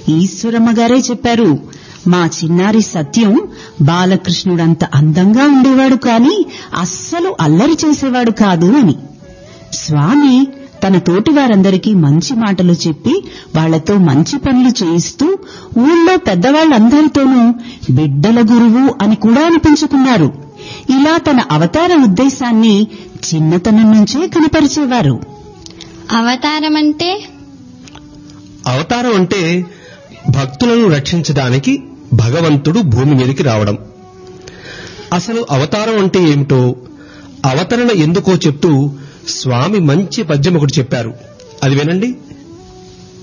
ఈశ్వరమ్మ గారే చెప్పారు మా చిన్నారి సత్యం బాలకృష్ణుడంత అందంగా ఉండేవాడు కాని అస్సలు అల్లరి చేసేవాడు కాదు అని స్వామి తన తోటి వారందరికీ మంచి మాటలు చెప్పి వాళ్లతో మంచి పనులు చేయిస్తూ ఊళ్ళో పెద్దవాళ్లందరితోనూ బిడ్డల గురువు అని కూడా అనిపించుకున్నారు ఇలా తన అవతార ఉద్దేశాన్ని చిన్నతనం నుంచే కనపరిచేవారు అవతారం అంటే అవతారం అంటే భక్తులను రక్షించడానికి భగవంతుడు భూమి మీదకి రావడం అసలు అవతారం అంటే ఏమిటో అవతరణ ఎందుకో చెప్తూ స్వామి మంచి పద్యం ఒకటి చెప్పారు అది వినండి